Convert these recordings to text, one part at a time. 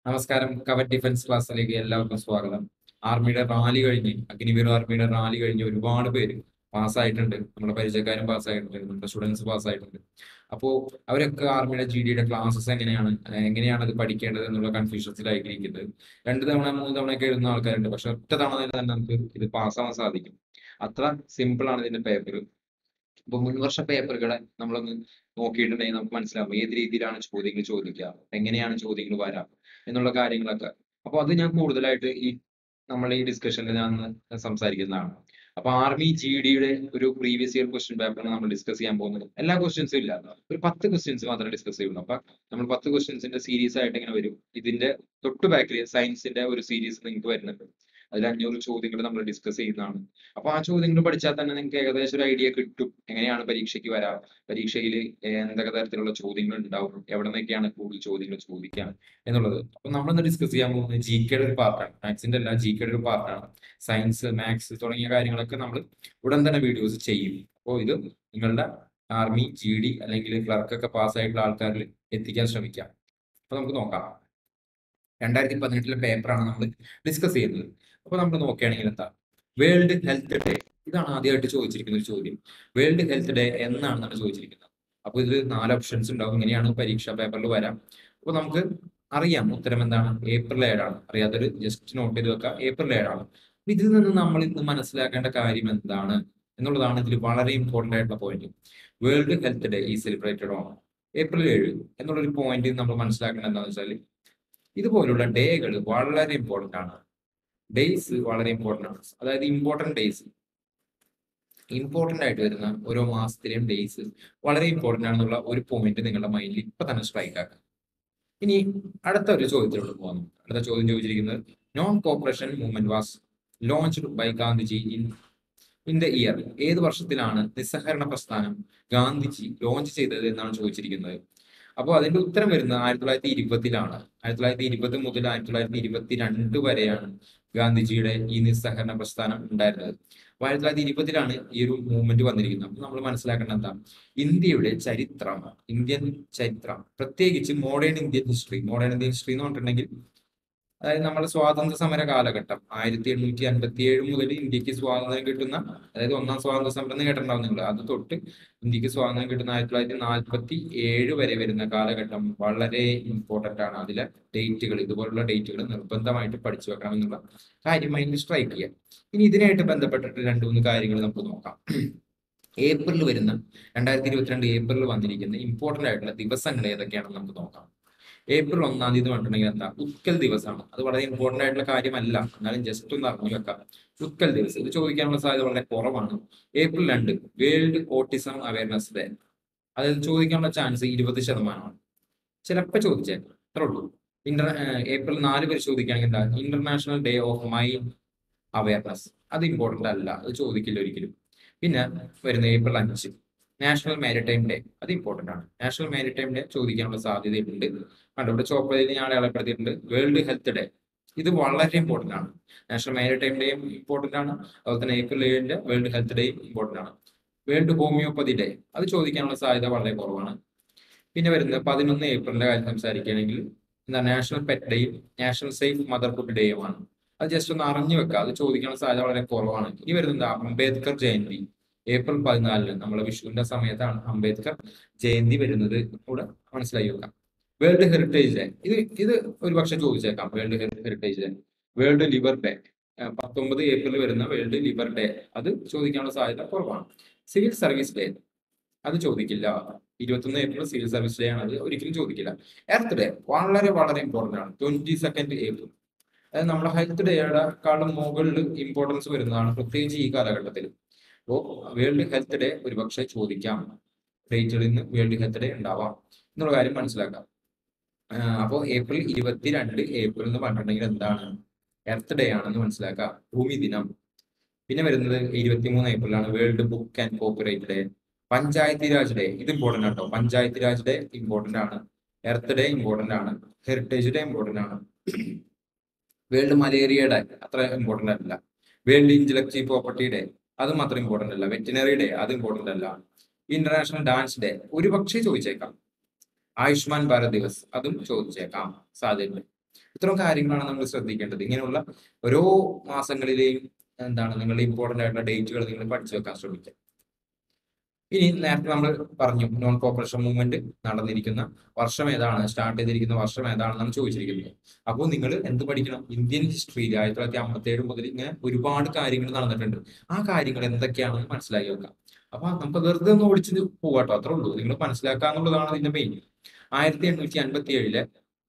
നമസ്കാരം cover defence ക്ലാസ്സിലേക്ക് എല്ലാവർക്കും സ്വാഗതം ആർമിയുടെ റാലി കഴിഞ്ഞ് അഗ്നിവീർ ആർമിയുടെ റാലി കഴിഞ്ഞ് ഒരുപാട് പേര് പാസ്സായിട്ടുണ്ട് നമ്മുടെ പരിചയക്കാരും പാസ്സായിട്ടുണ്ട് നമ്മുടെ സ്റ്റുഡൻസ് പാസ്സായിട്ടുണ്ട് അപ്പോൾ അവരൊക്കെ ആർമിയുടെ ജി ഡിയുടെ ക്ലാസ്സസ് എങ്ങനെയാണ് അഹ് എങ്ങനെയാണ് അത് പഠിക്കേണ്ടത് എന്നുള്ള കൺഫ്യൂഷൻസിലായിരിക്കുന്നത് രണ്ട് തവണ മൂന്ന് തവണ ഒക്കെ എഴുതുന്ന ആൾക്കാരുണ്ട് പക്ഷെ ഒറ്റ തവണ തന്നെ നമുക്ക് ഇത് പാസ്സാവാൻ സാധിക്കും അത്ര സിമ്പിൾ ആണ് ഇതിന്റെ പേപ്പർ ഇപ്പൊ മുൻവർഷ പേപ്പറുകളെ നമ്മളൊന്ന് നോക്കിയിട്ടുണ്ടെങ്കിൽ നമുക്ക് മനസ്സിലാവും ഏത് രീതിയിലാണ് ചോദ്യങ്ങൾ ചോദിക്കുക എങ്ങനെയാണ് ചോദ്യങ്ങൾ വരാം എന്നുള്ള കാര്യങ്ങളൊക്കെ അപ്പൊ അത് ഞാൻ കൂടുതലായിട്ട് ഈ നമ്മൾ ഈ ഡിസ്കഷനിൽ ഞാൻ ഒന്ന് സംസാരിക്കുന്നതാണ് അപ്പൊ ആർമി ജി ഡിയുടെ ഒരു പ്രീവിയസ് ഇയർ ക്വസ്റ്റ്യൻ പേപ്പറാണ് നമ്മൾ ഡിസ്കസ് ചെയ്യാൻ പോകുന്നത് എല്ലാ ക്വസ്റ്റ്യൻസും ഇല്ല ഒരു പത്ത് ക്വസ്റ്റ്യൻസ് മാത്രമേ ഡിസ്കസ് ചെയ്യുള്ളൂ അപ്പൊ നമ്മൾ പത്ത് ക്വസ്റ്റ്യൻസിന്റെ സീരീസ് ആയിട്ട് ഇങ്ങനെ വരും ഇതിന്റെ തൊട്ട് ബാക്കിൽ സയൻസിന്റെ ഒരു സീരീസ് നിങ്ങൾക്ക് വരുന്നുണ്ട് അതിൽ അഞ്ഞൂറ് ചോദ്യങ്ങൾ നമ്മൾ ഡിസ്കസ് ചെയ്യുന്നതാണ് അപ്പൊ ആ ചോദ്യങ്ങൾ പഠിച്ചാൽ തന്നെ നിങ്ങൾക്ക് ഏകദേശം ഒരു ഐഡിയ കിട്ടും എങ്ങനെയാണ് പരീക്ഷയ്ക്ക് വരാം പരീക്ഷയിൽ എന്തൊക്കെ തരത്തിലുള്ള ചോദ്യങ്ങൾ ഉണ്ടാവും എവിടെ നിന്നൊക്കെയാണ് കൂടുതൽ ചോദ്യങ്ങൾ ചോദിക്കുക എന്നുള്ളത് അപ്പൊ നമ്മളിന്ന് ഡിസ്കസ് ചെയ്യാൻ പോകുന്നത് ജി കെയുടെ ഒരു പാർട്ടാണ് മാത്സിന്റെ അല്ല ജി കെയുടെ ഒരു പാർട്ടാണ് സയൻസ് മാത്സ് തുടങ്ങിയ കാര്യങ്ങളൊക്കെ നമ്മൾ ഉടൻ തന്നെ വീഡിയോസ് ചെയ്യും അപ്പോൾ ഇത് നിങ്ങളുടെ ആർമി ജി ഡി അല്ലെങ്കിൽ ക്ലർക്കൊക്കെ പാസ്സായിട്ടുള്ള ആൾക്കാരിൽ എത്തിക്കാൻ ശ്രമിക്കാം അപ്പൊ നമുക്ക് നോക്കാം രണ്ടായിരത്തി പതിനെട്ടിലെ പേപ്പറാണ് നമ്മൾ ഡിസ്കസ് ചെയ്യുന്നത് അപ്പൊ നമ്മൾ നോക്കുകയാണെങ്കിൽ എന്താ വേൾഡ് ഹെൽത്ത് ഡേ ഇതാണ് ആദ്യമായിട്ട് ചോദിച്ചിരിക്കുന്ന ഒരു ചോദ്യം വേൾഡ് ഹെൽത്ത് ഡേ എന്നാണെന്നാണ് ചോദിച്ചിരിക്കുന്നത് അപ്പൊ ഇതിൽ നാല് ഓപ്ഷൻസ് ഉണ്ടാവും ഇങ്ങനെയാണ് പരീക്ഷാ പേപ്പറിൽ വരാം അപ്പൊ നമുക്ക് അറിയാം ഉത്തരം എന്താണ് ഏപ്രിൽ ഏഴാണ് അറിയാത്തൊരു ജസ്റ്റ് നോട്ട് ചെയ്ത് വെക്കാം ഏപ്രിൽ ഏഴാണ് അപ്പൊ ഇതിൽ നിന്ന് നമ്മൾ ഇന്ന് മനസ്സിലാക്കേണ്ട കാര്യം എന്താണ് എന്നുള്ളതാണ് ഇതിൽ വളരെ ഇമ്പോർട്ടന്റ് ആയിട്ടുള്ള പോയിന്റ് വേൾഡ് ഹെൽത്ത് ഡേ ഈ സെലിബ്രേറ്റഡ് ഓൺ ഏപ്രിൽ ഏഴ് എന്നുള്ളൊരു പോയിന്റ് നമ്മൾ മനസ്സിലാക്കേണ്ടത് എന്താണെന്ന് വെച്ചാൽ ഇതുപോലുള്ള ഡേകൾ വളരെ ഇമ്പോർട്ടന്റ് ആണ് ഡേയ്സ് വളരെ ഇമ്പോർട്ടന്റ് ആണ് അതായത് ഇമ്പോർട്ടന്റ് ഡേയ്സ് ഇമ്പോർട്ടന്റ് ആയിട്ട് വരുന്ന ഓരോ മാസത്തിലെയും ഡേയ്സ് വളരെ ഇമ്പോർട്ടന്റ് ആണെന്നുള്ള ഒരു പോയിന്റ് നിങ്ങളുടെ മൈൻഡിൽ ഇപ്പൊ തന്നെ സ്ട്രൈക്ക് ആക്കുക ഇനി അടുത്ത ഒരു ചോദ്യത്തിലോട്ട് പോകുന്നു അടുത്ത ചോദ്യം ചോദിച്ചിരിക്കുന്നത് non cooperation movement was launched by Gandhiji in in the year ഏത് വർഷത്തിലാണ് നിസ്സഹകരണ പ്രസ്ഥാനം ഗാന്ധിജി ലോഞ്ച് ചെയ്തത് എന്നാണ് ചോദിച്ചിരിക്കുന്നത് അപ്പോൾ അതിന്റെ ഉത്തരം വരുന്നത് ആയിരത്തി തൊള്ളായിരത്തി ഇരുപത്തിലാണ് ആയിരത്തി തൊള്ളായിരത്തി ഇരുപത് മുതൽ ആയിരത്തി തൊള്ളായിരത്തി ഇരുപത്തിരണ്ട് വരെയാണ് ഗാന്ധിജിയുടെ ഈ നിസ്സഹകരണ പ്രസ്ഥാനം ഉണ്ടായിരുന്നത് അപ്പൊ ആയിരത്തി തൊള്ളായിരത്തി ഇരുപതിലാണ് ഈ ഒരു മൂവ്മെന്റ് വന്നിരിക്കുന്നത് അപ്പൊ നമ്മൾ മനസ്സിലാക്കേണ്ട എന്താ ഇന്ത്യയുടെ ചരിത്രം ഇന്ത്യൻ ചരിത്രം പ്രത്യേകിച്ച് modern Indian history modern Indian history എന്ന് പറഞ്ഞിട്ടുണ്ടെങ്കിൽ അതായത് നമ്മുടെ സ്വാതന്ത്ര്യ സമര കാലഘട്ടം ആയിരത്തി എണ്ണൂറ്റി അൻപത്തി ഏഴ് മുതൽ ഇന്ത്യക്ക് സ്വാതന്ത്ര്യം കിട്ടുന്ന അതായത് ഒന്നാം സ്വാതന്ത്ര്യ സമരം എന്ന് കേട്ടിട്ടുണ്ടാവും നിങ്ങൾ അത് തൊട്ട് ഇന്ത്യക്ക് സ്വാതന്ത്ര്യം കിട്ടുന്ന ആയിരത്തി തൊള്ളായിരത്തി നാൽപ്പത്തി ഏഴ് വരെ വരുന്ന കാലഘട്ടം വളരെ ഇമ്പോർട്ടന്റ് ആണ് അതിലെ ഡേറ്റുകൾ ഇതുപോലുള്ള ഡേറ്റുകൾ നിർബന്ധമായിട്ട് പഠിച്ചു വെക്കണം എന്നുള്ള കാര്യം മൈൻഡിൽ സ്ട്രൈക്ക് ചെയ്യാം ഇനി ഇതിനായിട്ട് ബന്ധപ്പെട്ടിട്ട് രണ്ട് മൂന്ന് കാര്യങ്ങൾ നമുക്ക് നോക്കാം ഏപ്രിൽ വരുന്ന രണ്ടായിരത്തി ഇരുപത്തിരണ്ട് ഏപ്രിൽ വന്നിരിക്കുന്ന ഇമ്പോർട്ടന്റ് ആയിട്ടുള്ള ദിവസങ്ങൾ ഏതൊക്കെയാണെന്ന് നമുക്ക് നോക്കാം ഏപ്രിൽ ഒന്നാം തീയതി പറഞ്ഞിട്ടുണ്ടെങ്കിൽ എന്താ ഉത്കൽ ദിവസമാണ് അത് വളരെ ഇമ്പോർട്ടന്റ് ആയിട്ടുള്ള കാര്യമല്ല എന്നാലും ജസ്റ്റ് ഒന്ന് അറിഞ്ഞു വെക്കാം ഉത്കൽ ദിവസം ഇത് ചോദിക്കാനുള്ള സാധ്യത വളരെ കുറവാണ് ഏപ്രിൽ രണ്ട് വേൾഡ് ഓട്ടിസം അവയർനെസ് ഡേ അതായത് ചോദിക്കാനുള്ള ചാൻസ് ഇരുപത് ശതമാനമാണ് ചിലപ്പോൾ ചോദിച്ചേക്കാം അത്രേ ഉള്ളൂ ഇന്റർ ഏപ്രിൽ നാല് പരിശോധിക്കുകയാണെങ്കിൽ എന്താ international day of mind awareness അത് ഇമ്പോർട്ടന്റ് അല്ല അത് ചോദിക്കില്ല ഒരിക്കലും പിന്നെ വരുന്ന ഏപ്രിൽ അഞ്ച് നാഷണൽ മാരിടൈം ഡേ അത് ഇമ്പോർട്ടന്റ് ആണ് നാഷണൽ മാരിടൈം ഡേ ചോദിക്കാനുള്ള സാധ്യതയുണ്ട് കണ്ടോ ഇവിടെ ചോപ്പയിൽ ഞാൻ അടയാളപ്പെടുത്തിയിട്ടുണ്ട് വേൾഡ് ഹെൽത്ത് ഡേ ഇത് വളരെ ഇമ്പോർട്ടന്റ് ആണ് നാഷണൽ മാരിടൈം ഡേയും ഇമ്പോർട്ടന്റ് ആണ് അതുപോലെ തന്നെ ഏപ്രിൽ ഏഴിന്റെ വേൾഡ് ഹെൽത്ത് ഡേയും ഇമ്പോർട്ടന്റ് ആണ് വേൾഡ് ഹോമിയോപ്പതി ഡേ അത് ചോദിക്കാനുള്ള സാധ്യത വളരെ കുറവാണ് പിന്നെ വരുന്നത് പതിനൊന്ന് ഏപ്രിലിന്റെ കാര്യം സംസാരിക്കുകയാണെങ്കിൽ എന്താ നാഷണൽ പെറ്റ് ഡേയും നാഷണൽ സേഫ് മദർഹുഡ് ഡേയുമാണ് അത് ജസ്റ്റ് ഒന്ന് അറിഞ്ഞു വെക്കുക അത് ചോദിക്കാനുള്ള സാധ്യത വളരെ കുറവാണ് ഇനി വരുന്നത് അംബേദ്കർ ജയന്തി ഏപ്രിൽ പതിനാലിന് നമ്മളെ വിഷുവിന്റെ സമയത്താണ് അംബേദ്കർ ജയന്തി വരുന്നത് കൂടെ മനസ്സിലായി വെക്കാം വേൾഡ് ഹെറിറ്റേജ് ഡേ ഇത് ഇത് ഒരു പക്ഷെ ചോദിച്ചേക്കാം world heritage day world liver day പത്തൊമ്പത് ഏപ്രിൽ വരുന്ന വേൾഡ് ലിവർ ഡേ അത് ചോദിക്കാനുള്ള സാധ്യത കുറവാണ് സിവിൽ സർവീസ് ഡേ അത് ചോദിക്കില്ല ഇരുപത്തൊന്ന് ഏപ്രിൽ സിവിൽ സർവീസ് ഡേ ആണ് അത് ഒരിക്കലും ചോദിക്കില്ല എർത്ത് ഡേ വളരെ വളരെ ഇമ്പോർട്ടന്റ് ആണ് ട്വന്റി സെക്കൻഡ് ഏപ്രിൽ അതായത് നമ്മുടെ ഹെൽത്ത് ഡേയുടെക്കാളും മുകളിൽ ഇമ്പോർട്ടൻസ് വരുന്നതാണ് പ്രത്യേകിച്ച് ഈ കാലഘട്ടത്തിൽ അപ്പോൾ വേൾഡ് ഹെൽത്ത് ഡേ ഒരുപക്ഷെ ചോദിക്കാം ഡേറ്റുകളിൽ നിന്ന് വേൾഡ് ഹെൽത്ത് ഡേ ഉണ്ടാവാം എന്നുള്ള കാര്യം മനസ്സിലാക്കാം അപ്പോൾ ഏപ്രിൽ ഇരുപത്തിരണ്ട് ഏപ്രിൽ എന്ന് പറഞ്ഞിട്ടുണ്ടെങ്കിൽ എന്താണ് എർത്ത് ഡേ ആണെന്ന് മനസ്സിലാക്കാം ഭൂമി ദിനം പിന്നെ വരുന്നത് ഇരുപത്തിമൂന്ന് ഏപ്രിലാണ് world book and copyright day Panchayati Raj day ഇത് ഇമ്പോർട്ടന്റ് ആട്ടോ പഞ്ചായത്തി രാജ് ഡേ ഇമ്പോർട്ടന്റ് ആണ് എർത്ത് ഡേ ഇമ്പോർട്ടന്റ് ആണ് ഹെറിറ്റേജ് ഡേ ഇമ്പോർട്ടന്റ് ആണ് വേൾഡ് മലേറിയ ഡേ അത്ര ഇമ്പോർട്ടന്റ് അല്ല വേൾഡ് ഇന്റലക്ച്വൽ പ്രോപ്പർട്ടി ഡേ അതും അത്ര ഇമ്പോർട്ടന്റ് അല്ല വെറ്റിനറി ഡേ അത് ഇമ്പോർട്ടന്റ് അല്ല ഇന്റർനാഷണൽ ഡാൻസ് ഡേ ഒരു പക്ഷേ ചോദിച്ചേക്കാം ആയുഷ്മാൻ ഭാരത് ദിവസ് അതും ചോദിച്ചേക്കാം സാധ്യതയുണ്ട് ഇത്തരം കാര്യങ്ങളാണ് നമ്മൾ ശ്രദ്ധിക്കേണ്ടത് ഇങ്ങനെയുള്ള ഓരോ മാസങ്ങളിലെയും എന്താണ് നിങ്ങളുടെ ഇമ്പോർട്ടന്റ് ആയിട്ടുള്ള ഡേറ്റുകൾ നിങ്ങൾ പഠിച്ചു വെക്കാൻ ശ്രമിക്കുക ഇനി നേരത്തെ നമ്മൾ പറഞ്ഞു നോൺ കോപ്പറേഷൻ മൂവ്മെന്റ് നടന്നിരിക്കുന്ന വർഷം ഏതാണ് സ്റ്റാർട്ട് ചെയ്തിരിക്കുന്ന വർഷം ഏതാണെന്നാണ് ചോദിച്ചിരിക്കുന്നത് അപ്പോൾ നിങ്ങൾ എന്ത് പഠിക്കണം ഇന്ത്യൻ ഹിസ്റ്ററിയിൽ ആയിരത്തി തൊള്ളായിരത്തി അമ്പത്തി ഏഴ് മുതൽ ഇങ്ങനെ ഒരുപാട് കാര്യങ്ങൾ നടന്നിട്ടുണ്ട് ആ കാര്യങ്ങൾ എന്തൊക്കെയാണെന്ന് മനസ്സിലാക്കി വെക്കാം അപ്പൊ നമുക്ക് വെറുതെ ഒന്ന് ഓടിച്ച് പോവാട്ടോ അത്രേ ഉള്ളൂ നിങ്ങൾ മനസ്സിലാക്കുക എന്നുള്ളതാണ് ഇതിന്റെ മെയിൻ ആയിരത്തി എണ്ണൂറ്റി അൻപത്തി ഏഴിലെ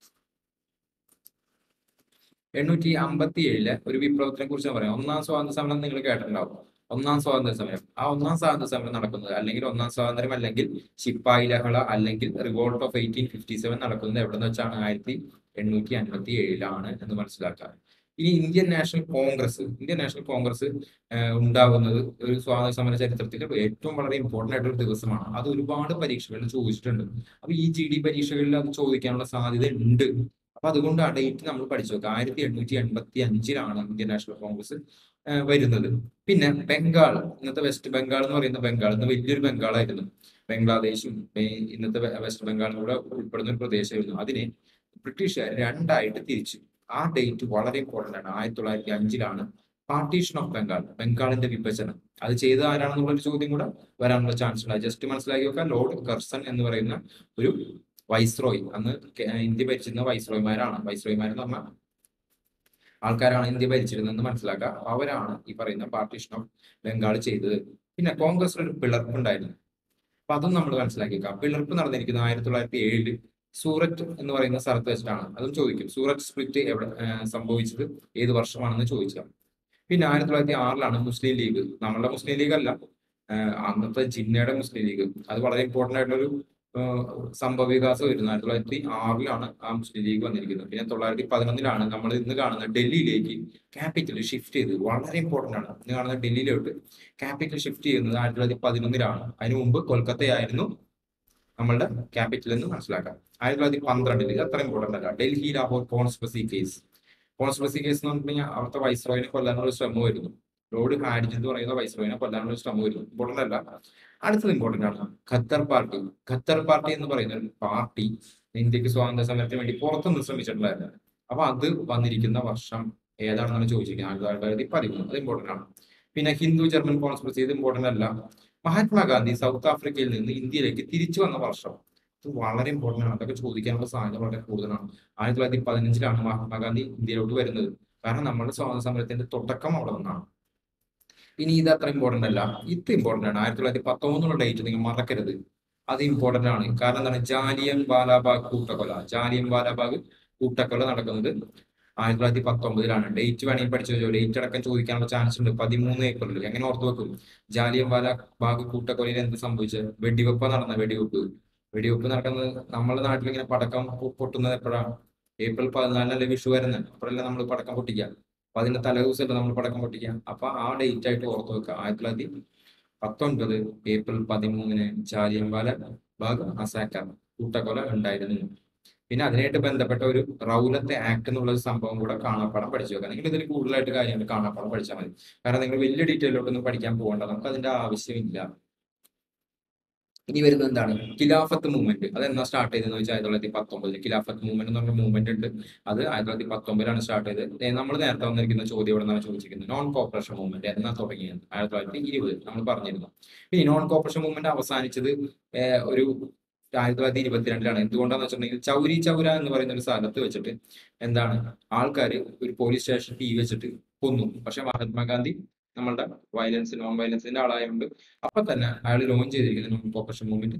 എണ്ണൂറ്റി അമ്പത്തി ഏഴിലെ ഒരു വിപ്ലവത്തിനെ കുറിച്ച് പറയാം ഒന്നാം സ്വാതന്ത്ര്യ സമരം നിങ്ങൾ കേട്ടിട്ടുണ്ടാവും ഒന്നാം സ്വാതന്ത്ര്യ സമരം ആ ഒന്നാം സ്വാതന്ത്ര്യ സമരം നടക്കുന്നത് അല്ലെങ്കിൽ ഒന്നാം സ്വാതന്ത്ര്യം അല്ലെങ്കിൽ ശിപ്പായി ലഹള അല്ലെങ്കിൽ revolt of eighteen fifty seven നടക്കുന്നത് എവിടെ നിന്ന് വെച്ചാണ് ആയിരത്തി എണ്ണൂറ്റി അൻപത്തി ഏഴിലാണ് എന്ന് മനസ്സിലാക്കുക ഇനി ഇന്ത്യൻ നാഷണൽ കോൺഗ്രസ് ഇന്ത്യൻ നാഷണൽ കോൺഗ്രസ് ആഹ് ഉണ്ടാകുന്നത് ഒരു സ്വാതന്ത്ര്യ സമര ചരിത്രത്തിൽ ഏറ്റവും വളരെ ഇമ്പോർട്ടന്റ് ആയിട്ടുള്ള ഒരു ദിവസമാണ് അത് ഒരുപാട് പരീക്ഷകളിൽ ചോദിച്ചിട്ടുണ്ട് അപ്പൊ ഈ ജി ഡി പരീക്ഷകളിൽ അത് ചോദിക്കാനുള്ള സാധ്യത ഉണ്ട് അപ്പൊ അതുകൊണ്ട് ആ ഡേറ്റ് നമ്മൾ പഠിച്ചു വെക്കാം ആയിരത്തി എണ്ണൂറ്റി എൺപത്തി അഞ്ചിലാണ് ഇന്ത്യൻ നാഷണൽ കോൺഗ്രസ് ആഹ് വരുന്നത് പിന്നെ ബംഗാൾ ഇന്നത്തെ വെസ്റ്റ് ബംഗാൾ എന്ന് പറയുന്ന ബംഗാൾ ഇന്ന് വലിയൊരു ബംഗാളായിരുന്നു ബംഗ്ലാദേശും ഏ, ഇന്നത്തെ വെ- വെസ്റ്റ് ബംഗാളും കൂടെ ഉൾപ്പെടുന്ന ഒരു പ്രദേശമായിരുന്നു അതിനെ ബ്രിട്ടീഷുകാർ രണ്ടായിട്ട് തിരിച്ചു ആ ഡേറ്റ് വളരെ ഇമ്പോർട്ടന്റ് ആണ് ആയിരത്തി തൊള്ളായിരത്തി അഞ്ചിലാണ് പാർട്ടീഷൻ ഓഫ് ബംഗാൾ ബംഗാളിന്റെ വിഭജനം അത് ചെയ്ത ആരാണെന്നുള്ള ഒരു ചോദ്യം കൂടെ വരാനുള്ള ചാൻസ് ഉണ്ട് ജസ്റ്റ് മനസ്സിലാക്കി വെക്കാം ലോർഡ് കർസൺ എന്ന് പറയുന്ന ഒരു വൈസ്രോയ് അന്ന് കെ- ഇന്ത്യ ഭരിച്ചിരുന്ന വൈസ്രോയ്മാരാണ് വൈസ്രോയ്മാരെന്ന് പറഞ്ഞാൽ ആൾക്കാരാണ് ഇന്ത്യ ഭരിച്ചിരുന്നതെന്ന് മനസ്സിലാക്കുക അപ്പൊ അവരാണ് ഈ പറയുന്ന പാർട്ടീഷൻ ഓഫ് ബംഗാൾ ചെയ്തത് പിന്നെ കോൺഗ്രസിൽ ഒരു പിളർപ്പ് ഉണ്ടായിരുന്നു അപ്പൊ അതും നമ്മൾ മനസ്സിലാക്കിയേക്കാം പിളർപ്പ് നടന്നിരിക്കുന്നത് ആയിരത്തി തൊള്ളായിരത്തി ഏഴില് സൂററ്റ് എന്ന് പറയുന്ന സ്ഥലത്ത് വെച്ചിട്ടാണ് അതും ചോദിക്കും സൂററ്റ് സ്പ്ലിറ്റ് എവിടെ ആ, സംഭവിച്ചത് ഏത് വർഷമാണെന്ന് ചോദിച്ചാൽ പിന്നെ ആയിരത്തി തൊള്ളായിരത്തി ആറിലാണ് മുസ്ലിം ലീഗ് നമ്മളുടെ മുസ്ലിം ലീഗ് അല്ല ആ, അന്നത്തെ ജിന്നയുടെ മുസ്ലിം ലീഗ് അത് വളരെ ഇമ്പോർട്ടന്റ് ആയിട്ടുള്ളൊരു ആ, സംഭവ വികാസം വരുന്നത് ആയിരത്തി തൊള്ളായിരത്തി ആറിലാണ് ആ മുസ്ലിം ലീഗ് വന്നിരിക്കുന്നത് പിന്നെ തൊള്ളായിരത്തി പതിനൊന്നിലാണ് നമ്മൾ ഇന്ന് കാണുന്ന ഡൽഹിയിലേക്ക് ക്യാപിറ്റൽ ഷിഫ്റ്റ് ചെയ്തത് വളരെ ഇമ്പോർട്ടന്റ് ആണ് ഇന്ന് കാണുന്ന ഡൽഹിയിലോട്ട് ക്യാപിറ്റൽ ഷിഫ്റ്റ് ചെയ്യുന്നത് ആയിരത്തി തൊള്ളായിരത്തി പതിനൊന്നിലാണ് അതിനു മുമ്പ് കൊൽക്കത്തയായിരുന്നു നമ്മളുടെ ക്യാപിറ്റൽ എന്ന് മനസ്സിലാക്കാം ആയിരത്തി തൊള്ളായിരത്തി പന്ത്രണ്ടിൽ ഇത് അത്ര ഇമ്പോർട്ടന്റ് അല്ല Delhi Lahore conspiracy case conspiracy case എന്ന് പറഞ്ഞാൽ അവിടുത്തെ വൈസ്രോയിനെ കൊല്ലാനുള്ള ശ്രമമായിരുന്നു ലോർഡ് ഹാഡിജ് എന്ന് പറയുന്ന വൈസ്രോയിനെ കൊല്ലാനുള്ള ശ്രമമായിരുന്നു ഇമ്പോർട്ടന്റ് അല്ല അടുത്തത് ഇമ്പോർട്ടന്റ് ആണ് ഖത്തർ പാർട്ടി ഖത്തർ പാർട്ടി എന്ന് പറയുന്ന ഒരു പാർട്ടി ഇന്ത്യക്ക് സ്വാതന്ത്ര്യ സമരത്തിന് വേണ്ടി പുറത്തുനിന്ന് ശ്രമിച്ചിട്ടുണ്ടായിരുന്നു അപ്പൊ അത് വന്നിരിക്കുന്ന വർഷം ഏതാണെന്നാണ് ചോദിച്ചിരിക്കുന്നത് ആയിരത്തി തൊള്ളായിരത്തി പതിമൂന്ന് അത് ഇമ്പോർട്ടന്റ് ആണ് പിന്നെ ഹിന്ദു ജർമ്മൻ കോൺസ്പിറസി ഇത് ഇമ്പോർട്ടന്റ് അല്ല മഹാത്മാഗാന്ധി സൗത്ത് ആഫ്രിക്കയിൽ നിന്ന് ഇന്ത്യയിലേക്ക് തിരിച്ചു വന്ന വർഷം ഇത് വളരെ ഇമ്പോർട്ടന്റ് ആണ് അതൊക്കെ ചോദിക്കാനുള്ള സാധ്യത വളരെ കൂടുതലാണ് ആയിരത്തി തൊള്ളായിരത്തി പതിനഞ്ചിലാണ് മഹാത്മാഗാന്ധി ഇന്ത്യയിലോട്ട് വരുന്നത് കാരണം നമ്മുടെ സ്വാതന്ത്ര്യ സമരത്തിന്റെ തുടക്കം അവിടെ നിന്നാണ് ഇനി ഇത് അത്ര ഇമ്പോർട്ടന്റ് അല്ല ഇത് ഇമ്പോർട്ടന്റ് ആണ് ആയിരത്തി തൊള്ളായിരത്തി പത്തൊമ്പതിനുള്ള ഡേറ്റ് നിങ്ങൾ മറക്കരുത് അത് ഇമ്പോർട്ടന്റ് ആണ് കാരണം എന്താണ് ജാലിയൻ വാലാബാഗ് കൂട്ടക്കൊല ജാലിയൻ വാലാബാഗ് കൂട്ടക്കൊല നടക്കുന്നത് ആയിരത്തി തൊള്ളായിരത്തി പത്തൊമ്പതിലാണ് ഡേറ്റ് വേണമെങ്കിൽ പഠിച്ചു വെച്ചോ ഡേറ്റ് അടക്കം ചോദിക്കാനുള്ള ചാൻസ് ഉണ്ട് പതിമൂന്ന് ഏപ്രിൽ എങ്ങനെ ഓർത്ത് വെക്കും ജാലിയൻ വാലാബാഗ് കൂട്ടക്കൊലയിൽ എന്ത് സംഭവിച്ചത് വെടിവെപ്പ് നടന്ന വെടിവെപ്പ് വെടിവെപ്പ് നടക്കുന്നത് നമ്മുടെ നാട്ടിൽ ഇങ്ങനെ പടക്കം പൊ- പൊട്ടുന്നത് എപ്പോഴാണ് ഏപ്രിൽ പതിനാലിനല്ലേ വിഷു വരുന്നത് അപ്പോഴല്ലേ നമ്മൾ പടക്കം പൊട്ടിക്കുക അപ്പൊ അതിന്റെ തലേദിവസമല്ലേ നമ്മൾ പടക്കം പൊട്ടിക്കുക അപ്പൊ ആ ഡേറ്റ് ആയിട്ട് ഓർത്ത് വെക്കുക ആയിരത്തി തൊള്ളായിരത്തി പത്തൊൻപത് ഏപ്രിൽ പതിമൂന്നിന് ജാലിയൻവാല ബാഗ് മസാക്കർ കൂട്ടക്കൊല ഉണ്ടായിരുന്നു പിന്നെ അതിനായിട്ട് ബന്ധപ്പെട്ട ഒരു റൗലത്തെ ആക്ട് എന്നുള്ള ഒരു സംഭവം കൂടെ കാണാപ്പാടം പഠിച്ചു വെക്കാം നിങ്ങൾ ഇതിൽ കൂടുതലായിട്ട് കാര്യങ്ങൾ കാണാപ്പാടം പഠിച്ചാൽ മതി കാരണം നിങ്ങൾ വലിയ ഡീറ്റെയിലോട്ടൊന്നും പഠിക്കാൻ പോകണ്ട നമുക്ക് അതിന്റെ ആവശ്യമില്ല ഇനി വരുന്നത് എന്താണ് ഖിലാഫത്ത് മൂവ്മെന്റ് അത് എന്നാ സ്റ്റാർട്ട് ചെയ്തതെന്ന് വെച്ചാൽ ആയിരത്തി തൊള്ളായിരത്തി പത്തൊമ്പതിൽ ഖിലാഫത്ത് മൂവ്മെന്റ് എന്ന് പറഞ്ഞ മൂവ്മെന്റ് ഉണ്ട് അത് ആയിരത്തി തൊള്ളായിരത്തി പത്തൊമ്പതിലാണ് സ്റ്റാർട്ട് ചെയ്തത് നമ്മൾ നേരത്തെ വന്നിരിക്കുന്ന ചോദ്യം ഇവിടെ നിന്നാണ് ചോദിച്ചിരിക്കുന്നത് നോൺ കോപ്പറേഷൻ മൂവ്മെന്റ് എന്നാ തുടങ്ങിയത് ആയിരത്തി തൊള്ളായിരത്തി ഇരുപത് നമ്മൾ പറഞ്ഞിരുന്നു ഈ നോൺ കോപ്പറേഷൻ മൂവ്മെന്റ് അവസാനിച്ചത് ഏഹ്, ഒരു ആയിരത്തി തൊള്ളായിരത്തി ഇരുപത്തിരണ്ടിലാണ് എന്തുകൊണ്ടാന്ന് വെച്ചിട്ടുണ്ടെങ്കിൽ ചൗരി ചൗര എന്ന് പറയുന്ന ഒരു സ്ഥലത്ത് വെച്ചിട്ട് എന്താണ് ആൾക്കാർ ഒരു പോലീസ് സ്റ്റേഷൻ തീ വെച്ചിട്ട് കൊന്നു പക്ഷെ മഹാത്മാഗാന്ധി നമ്മളുടെ വയലൻസ് നോൺ വയലൻസിന്റെ ആളായതുകൊണ്ട് അപ്പൊ തന്നെ അയാൾ ലോഞ്ച് ചെയ്തിരിക്കുന്ന നോൺ കോപ്പറേഷൻ മൂവ്മെന്റ്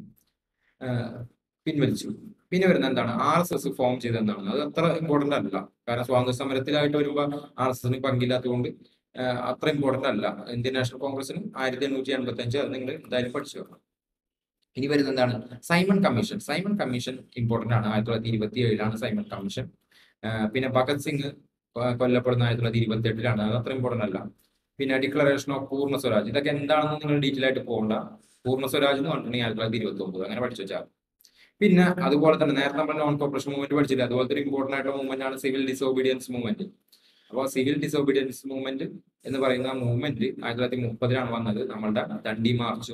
പിൻവലിച്ചു പിന്നെ വരുന്ന എന്താണ് ആർ എസ് എസ് ഫോം ചെയ്ത് എന്താണ് അത് അത്ര ഇമ്പോർട്ടന്റ് അല്ല കാരണം സ്വാതന്ത്ര്യ സമരത്തിലായിട്ട് വരുമ്പോൾ ആർ എസ് എസിന് പങ്കില്ലാത്തതുകൊണ്ട് ആഹ് അത്ര ഇമ്പോർട്ടന്റ് അല്ല ഇന്ത്യൻ നാഷണൽ കോൺഗ്രസിന് ആയിരത്തി എണ്ണൂറ്റി എൺപത്തി അഞ്ച് അത് നിങ്ങൾ എന്തായാലും പഠിച്ചു വെക്കണം ഇനി വരുന്നത് എന്താണ് Simon commission Simon commission important ആണ് ആയിരത്തി തൊള്ളായിരത്തി ഇരുപത്തി ഏഴിലാണ് സൈമൺ കമ്മീഷൻ ആഹ് പിന്നെ ഭഗത് സിംഗ് കൊ- കൊല്ലപ്പെടുന്ന ആയിരത്തി തൊള്ളായിരത്തി ഇരുപത്തി എട്ടിലാണ് അത് അത്ര ഇമ്പോർട്ടന്റ് അല്ല പിന്നെ ഡിക്ലറേഷൻ ഓഫ് പൂർണ്ണ സ്വരാജ് ഇതൊക്കെ എന്താണെന്ന് നിങ്ങൾ ഡീറ്റെയിൽ ആയിട്ട് പോകണ്ട പൂർണ്ണ സ്വരാജ് എന്ന് പറഞ്ഞിട്ടുണ്ടെങ്കിൽ ആയിരത്തി തൊള്ളായിരത്തി ഇരുപത്തി ഒമ്പത് അങ്ങനെ പഠിച്ചു വെച്ചാൽ പിന്നെ അതുപോലെ തന്നെ നേരത്തെ നമ്മൾ നോൺ കോപ്പറേഷൻ മൂവ്മെന്റ് പഠിച്ചില്ല അതുപോലത്തെ ഒരു ഇമ്പോർട്ടന്റ് ആയിട്ടുള്ള മൂവ്മെന്റ് ആണ് സിവിൽ ഡിസോബീഡിയൻസ് മൂവ്മെന്റ് അപ്പോൾ സിവിൽ ഡിസോബീഡിയൻസ് മൂവ്മെന്റ് എന്ന് പറയുന്ന മൂവ്മെന്റ് ആയിരത്തി തൊള്ളായിരത്തി മുപ്പതിലാണ് വന്നത് നമ്മളുടെ ദണ്ഡി മാർച്ചും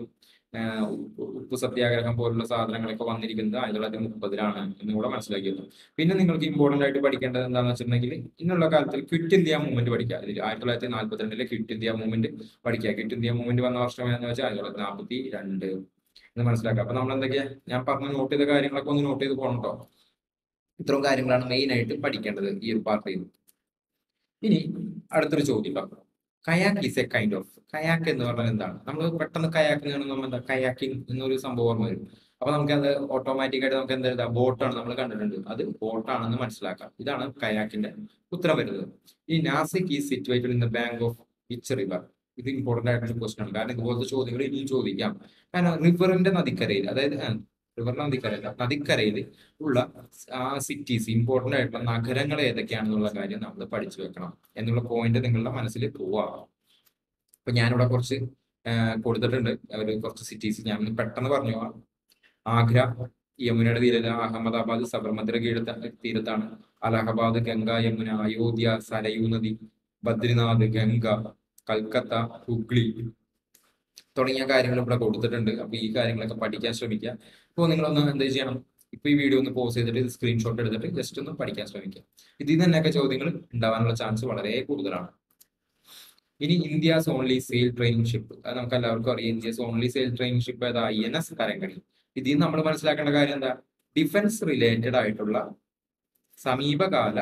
ആഹ് ഉപ്പ് ഉപ്പ് സത്യാഗ്രഹം പോലുള്ള സാധനങ്ങളൊക്കെ വന്നിരിക്കുന്നത് ആയിരത്തി തൊള്ളായിരത്തി മുപ്പതിലാണ് എന്ന് കൂടെ മനസ്സിലാക്കിയത് പിന്നെ നിങ്ങൾക്ക് ഇമ്പോർട്ടന്റ് ആയിട്ട് പഠിക്കേണ്ടത് എന്താണെന്ന് വെച്ചിട്ടുണ്ടെങ്കിൽ ഇന്നുള്ള കാലത്തിൽ ക്വിറ്റ് ഇന്ത്യ മൂവ്മെന്റ് പഠിക്കുക അതിൽ ആയിരത്തി തൊള്ളായിരത്തി നാൽപ്പത്തിരണ്ടിലെ ക്വിറ്റ് ഇന്ത്യ മൂവ്മെന്റ് പഠിക്കുക ക്വിറ്റ് ഇന്ത്യ മൂവ്മെന്റ് വന്ന വർഷം ഏതാണെന്ന് വെച്ചാൽ ആയിരത്തി തൊള്ളായിരത്തി നാൽപ്പത്തി രണ്ട് എന്ന് മനസ്സിലാക്കുക അപ്പൊ നമ്മൾ എന്തൊക്കെയാ ഞാൻ പറഞ്ഞ നോട്ട് ചെയ്ത കാര്യങ്ങളൊക്കെ ഒന്ന് നോട്ട് ചെയ്ത് പോകണം കേട്ടോ ഇത്രയും കാര്യങ്ങളാണ് മെയിൻ ആയിട്ട് പഠിക്കേണ്ടത് ഈ ഒരു പാർട്ടിൽ നിന്ന് ഇനി അടുത്തൊരു ചോദ്യം ഉണ്ടാവും kayak is a kind of kayak എന്ന് പറഞ്ഞാൽ എന്താണ് നമ്മൾ പെട്ടെന്ന് കയാക്ക് നമ്മൾ എന്താ കയാക്കിംഗ് എന്നൊരു സംഭവം ഓർമ്മ വരും അപ്പൊ നമുക്ക് അത് ഓട്ടോമാറ്റിക് ആയിട്ട് നമുക്ക് എന്താ എഴുതാം ബോട്ടാണ് നമ്മൾ കണ്ടിട്ടുണ്ട് അത് ബോട്ടാണെന്ന് മനസ്സിലാക്കാം ഇതാണ് കയാക്കിന്റെ ഉത്തരം വരുന്നത് ഈ നാസിക് ഈ situated in the bank of which river ഇത് ഇമ്പോർട്ടന്റ് ആയിട്ടുള്ള ക്വസ്റ്റൻ ആണ് കാരണം ഇതുപോലത്തെ ചോദ്യങ്ങൾ ഇനിയും ചോദിക്കാം കാരണം റിവറിന്റെ നദിക്കരയിൽ അതായത് റിവറിന്റെ നദിക്കരയില്ല നദിക്കരയിൽ ഉള്ള ആ സിറ്റീസ് ഇമ്പോർട്ടന്റ് ആയിട്ടുള്ള നഗരങ്ങൾ ഏതൊക്കെയാണെന്നുള്ള കാര്യം നമ്മൾ പഠിച്ചു വെക്കണം എന്നുള്ള പോയിന്റ് നിങ്ങളുടെ മനസ്സിൽ പോവാം അപ്പൊ ഞാനിവിടെ കുറച്ച് ആ, കൊടുത്തിട്ടുണ്ട് ഒരു കുറച്ച് സിറ്റീസ് ഞാൻ ഒന്ന് പെട്ടെന്ന് പറഞ്ഞു പോവാം. ആഗ്ര യമുനയുടെ തീരത്ത് അഹമ്മദാബാദ് സബർമതി തീരത്ത തീരത്താണ് അലഹബാദ് ഗംഗ യമുന അയോധ്യ സരയൂ നദി ബദ്രിനാഥ് ഗംഗ കൽക്കത്ത ഹുഗ്ലി തുടങ്ങിയ കാര്യങ്ങൾ ഇവിടെ കൊടുത്തിട്ടുണ്ട് അപ്പൊ ഈ കാര്യങ്ങളൊക്കെ പഠിക്കാൻ ശ്രമിക്കുക അപ്പോൾ നിങ്ങളൊന്ന് എന്താ ചെയ്യണം ഇപ്പൊ ഈ വീഡിയോ ഒന്ന് പോസ് ചെയ്തിട്ട് ഇത് സ്ക്രീൻഷോട്ട് എടുത്തിട്ട് ജസ്റ്റ് ഒന്ന് പഠിക്കാൻ ശ്രമിക്കുക ഇതിൽ തന്നെയൊക്കെ ചോദ്യങ്ങൾ ഉണ്ടാവാനുള്ള ചാൻസ് വളരെ കൂടുതലാണ് ഇനി India's only sail training ship അത് നമുക്ക് എല്ലാവർക്കും അറിയാം India's only sail training ship ഏതാ ഐ എൻ എസ് തരങ്കണി ഇതിൽ നിന്ന് നമ്മൾ മനസ്സിലാക്കേണ്ട കാര്യം എന്താ ഡിഫൻസ് റിലേറ്റഡ് ആയിട്ടുള്ള സമീപകാല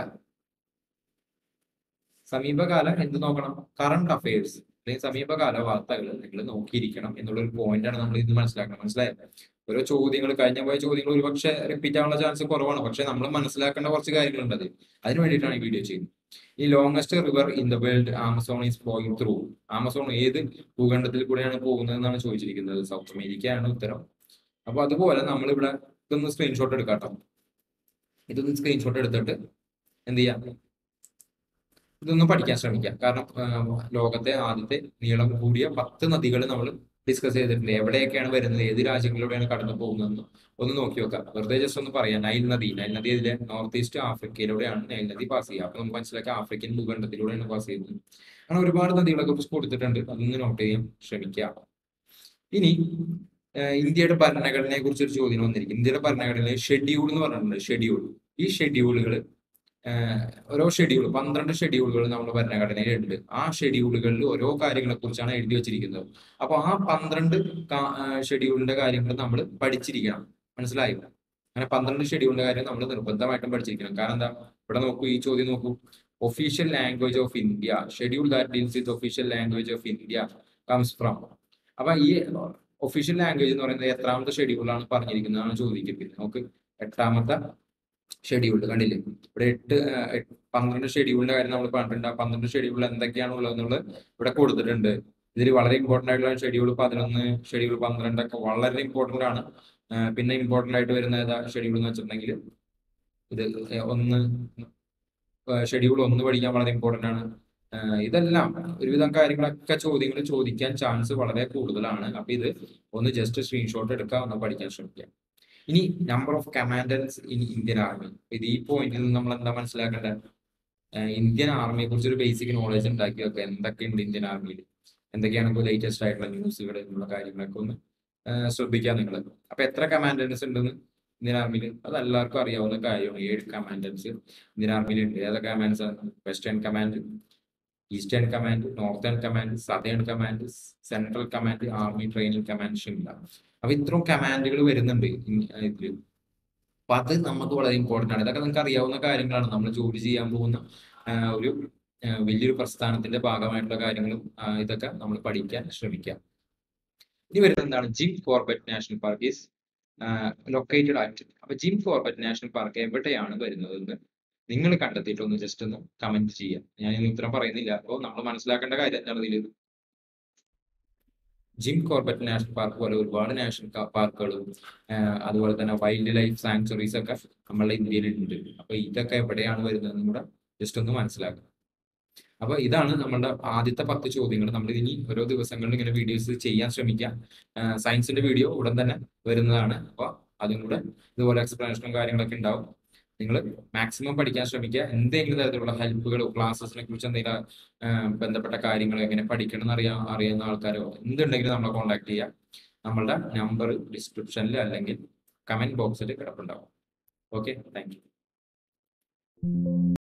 സമീപകാല എന്ത് നോക്കണം കറണ്ട് അഫയേഴ്സ് അല്ലെങ്കിൽ സമീപകാല വാർത്തകൾ നിങ്ങൾ നോക്കിയിരിക്കണം എന്നുള്ള ഒരു പോയിന്റ് ആണ് നമ്മൾ ഇത് മനസ്സിലാക്കണം മനസ്സിലായോ ഓരോ ചോദ്യങ്ങൾ കഴിഞ്ഞ പോയ ചോദ്യങ്ങൾ ഒരുപക്ഷെ റിപ്പീറ്റ് ആവാനുള്ള ചാൻസ് കുറവാണ് പക്ഷെ നമ്മൾ മനസ്സിലാക്കേണ്ട കുറച്ച് കാര്യങ്ങളുണ്ട് അത് അതിന് വേണ്ടിയിട്ടാണ് ഈ വീഡിയോ ചെയ്യുന്നത് ഈ longest river in the world Amazon is flowing through Amazon ഏത് ഭൂഖണ്ഡത്തിൽ കൂടെയാണ് പോകുന്നത് എന്നാണ് ചോദിച്ചിരിക്കുന്നത് സൗത്ത് അമേരിക്കയാണ് ഉത്തരം അപ്പൊ അതുപോലെ നമ്മളിവിടെ ഇതൊന്ന് സ്ക്രീൻഷോട്ട് എടുക്കാട്ടോ ഇതൊന്ന് സ്ക്രീൻഷോട്ട് എടുത്തിട്ട് എന്ത് ചെയ്യാം ഇതൊന്ന് പഠിക്കാൻ ശ്രമിക്കാം കാരണം ആ, ലോകത്തെ ആദ്യത്തെ നീളം കൂടിയ പത്ത് നദികൾ നമ്മൾ ഡിസ്കസ് ചെയ്തിട്ടുണ്ട് എവിടെയൊക്കെയാണ് വരുന്നത് ഏത് രാജ്യങ്ങളിലൂടെയാണ് കടന്നു പോകുന്നതെന്ന് ഒന്ന് നോക്കി നോക്കാം വെറുതെ ജസ്റ്റ് ഒന്ന് പറയാം നൈൽ നദി നൈൽ നദി ഇതിലെ നോർത്ത് ഈസ്റ്റ് ആഫ്രിക്കയിലൂടെയാണ് നൈൽ നദി പാസ് ചെയ്യുക അപ്പൊ നമുക്ക് മനസ്സിലാക്കാം ആഫ്രിക്കൻ ഭൂഖണ്ഡത്തിലൂടെയാണ് പാസ് ചെയ്യുന്നത് അങ്ങനെ ഒരുപാട് നദികളൊക്കെ ഇപ്പൊ കൊടുത്തിട്ടുണ്ട് അതൊന്ന് നോട്ട് ചെയ്യാൻ ശ്രമിക്കുക ഇനി ഏഹ് ഇന്ത്യയുടെ ഭരണഘടനയെ കുറിച്ച് ഒരു ചോദ്യം വന്നിരിക്കും ഇന്ത്യയുടെ ഭരണഘടനയിൽ ഷെഡ്യൂൾ എന്ന് പറഞ്ഞിട്ടുണ്ട് ഷെഡ്യൂൾ ഈ ഷെഡ്യൂളുകൾ ഓരോ ഷെഡ്യൂൾ പന്ത്രണ്ട് ഷെഡ്യൂളുകൾ നമ്മുടെ ഭരണഘടനയിൽ ഉണ്ട് ആ ഷെഡ്യൂളുകളിൽ ഓരോ കാര്യങ്ങളെ കുറിച്ചാണ് എഴുതി വെച്ചിരിക്കുന്നത് അപ്പൊ ആ പന്ത്രണ്ട് ഷെഡ്യൂളിന്റെ കാര്യങ്ങൾ നമ്മൾ പഠിച്ചിരിക്കണം മനസ്സിലായോ അങ്ങനെ പന്ത്രണ്ട് ഷെഡ്യൂളിന്റെ കാര്യം നമ്മൾ നിർബന്ധമായിട്ടും പഠിച്ചിരിക്കണം കാരണം എന്താ ഇവിടെ നോക്കൂ ഈ ചോദ്യം നോക്കൂ official language of India schedule that deals with official language of India comes from അപ്പൊ ഈ ഒഫീഷ്യൽ ലാംഗ്വേജ് എന്ന് പറയുന്നത് എത്രാമത്തെ ഷെഡ്യൂളാണ് പറഞ്ഞിരിക്കുന്നതാണ് ചോദിക്കുന്നത് നമുക്ക് എട്ടാമത്തെ ഷെഡ്യൂൾ കണ്ടില്ലേ ഇവിടെ എട്ട് ആ, എട്ട് പന്ത്രണ്ട് ഷെഡ്യൂളിന്റെ കാര്യം നമ്മൾ പറഞ്ഞിട്ടുണ്ട് ആ പന്ത്രണ്ട് ഷെഡ്യൂളിൽ എന്തൊക്കെയാണ് ഉള്ളതെന്നുള്ളത് ഇവിടെ കൊടുത്തിട്ടുണ്ട് ഇതിൽ വളരെ ഇമ്പോർട്ടന്റ് ആയിട്ടുള്ള ഷെഡ്യൂൾ പതിനൊന്ന് ഷെഡ്യൂൾ പന്ത്രണ്ട് ഒക്കെ വളരെ ഇമ്പോർട്ടന്റ് ആണ് ആ, പിന്നെ ഇമ്പോർട്ടന്റ് ആയിട്ട് വരുന്ന ഏതാ ഷെഡ്യൂൾ എന്ന് വെച്ചിട്ടുണ്ടെങ്കിൽ ഇത് ഒന്ന് ഷെഡ്യൂൾ ഒന്ന് പഠിക്കാൻ വളരെ ഇമ്പോർട്ടന്റ് ആണ് ആ, ഇതെല്ലാം ഒരുവിധം കാര്യങ്ങളൊക്കെ ചോദ്യങ്ങൾ ചോദിക്കാൻ ചാൻസ് വളരെ കൂടുതലാണ് അപ്പൊ ഇത് ഒന്ന് ജസ്റ്റ് സ്ക്രീൻഷോട്ട് എടുക്കുക ഒന്ന് പഠിക്കാൻ ശ്രമിക്കുക ഇനി number of commands in Indian army ഇത് ഈ പോയിന്റിൽ നിന്ന് നമ്മൾ എന്താ മനസ്സിലാക്കേണ്ടത് ആഹ് ഇന്ത്യൻ ആർമിയെ കുറിച്ച് ഒരു ബേസിക് നോളജ് ഉണ്ടാക്കി വെക്കുക എന്തൊക്കെയുണ്ട് ഇന്ത്യൻ ആർമിയിൽ എന്തൊക്കെയാണ് ഇപ്പോൾ ലേറ്റസ്റ്റ് ആയിട്ടുള്ള ന്യൂസുകൾ എന്നുള്ള കാര്യങ്ങളൊക്കെ ഒന്ന് ആഹ് ശ്രദ്ധിക്കുക നിങ്ങൾ അപ്പൊ എത്ര കമാൻഡൻസ് ഉണ്ടെന്ന് ഇന്ത്യൻ ആർമിയിൽ അത് എല്ലാവർക്കും അറിയാവുന്ന കാര്യമാണ് ഏഴ് കമാൻഡൻസ് ഇന്ത്യൻ ആർമിയിൽ ഉണ്ട് ഏതൊക്കെ കമാൻഡ്സ് ആണ് western command eastern command northern command southern command central command army training command Shimla അപ്പൊ ഇത്രയും കമാൻഡുകൾ വരുന്നുണ്ട് ഇൻ- ഇതില് അപ്പൊ അത് നമുക്ക് വളരെ ഇമ്പോർട്ടന്റ് ആണ് ഇതൊക്കെ നിങ്ങൾക്ക് അറിയാവുന്ന കാര്യങ്ങളാണ് നമ്മൾ ജോലി ചെയ്യാൻ പോകുന്ന ആ, ഒരു ആ, വലിയൊരു പ്രസ്ഥാനത്തിന്റെ ഭാഗമായിട്ടുള്ള കാര്യങ്ങളും ആ, ഇതൊക്കെ നമ്മൾ പഠിക്കാൻ ശ്രമിക്കാം ഇനി വരുന്നത് എന്താണ് Jim Corbett national park is located at അപ്പൊ ജിം കോർബറ്റ് നാഷണൽ പാർക്ക് എവിടെയാണ് വരുന്നത് എന്ന് നിങ്ങൾ കണ്ടെത്തിയിട്ട് ഒന്ന് ജസ്റ്റ് ഒന്ന് കമന്റ് ചെയ്യാം ഞാൻ ഇതിന് ഉത്തരം പറയുന്നില്ല അപ്പോൾ നമ്മൾ മനസ്സിലാക്കേണ്ട കാര്യം എന്താണ് ഇതിൽ ജിം കോർബറ്റ് നാഷണൽ പാർക്ക് പോലെ ഒരുപാട് നാഷണൽ പാർക്കുകളും അതുപോലെ തന്നെ വൈൽഡ് ലൈഫ് സാങ്ച്വറീസ് ഒക്കെ നമ്മളുടെ ഇന്ത്യയിലുണ്ട് അപ്പൊ ഇതൊക്കെ എവിടെയാണ് വരുന്നത് കൂടെ ജസ്റ്റ് ഒന്ന് മനസ്സിലാക്കുക അപ്പൊ ഇതാണ് നമ്മളുടെ ആദ്യത്തെ പത്ത് ചോദ്യങ്ങൾ നമ്മൾ ഇനി ഓരോ ദിവസങ്ങളിൽ ഇങ്ങനെ വീഡിയോസ് ചെയ്യാൻ ശ്രമിക്കാം സയൻസിന്റെ വീഡിയോ ഉടൻ തന്നെ വരുന്നതാണ് അപ്പൊ അതും കൂടെ ഇതുപോലെ എക്സ്പ്ലനേഷനും കാര്യങ്ങളൊക്കെ ഉണ്ടാവും നിങ്ങൾ മാക്സിമം പഠിക്കാൻ ശ്രമിക്കുക എന്തെങ്കിലും തരത്തിലുള്ള ഹെൽപ്പുകളോ ക്ലാസ്സസിനെ കുറിച്ച് എന്തെങ്കിലും ആ, ബന്ധപ്പെട്ട കാര്യങ്ങൾ എങ്ങനെ പഠിക്കണം എന്ന് അറിയാൻ അറിയുന്ന ആൾക്കാരോ എന്തുണ്ടെങ്കിലും നമ്മളെ കോൺടാക്ട് ചെയ്യുക നമ്മളുടെ നമ്പർ ഡിസ്ക്രിപ്ഷനിൽ അല്ലെങ്കിൽ കമന്റ് ബോക്സിൽ കിടപ്പുണ്ടാവും ഓക്കെ താങ്ക് യു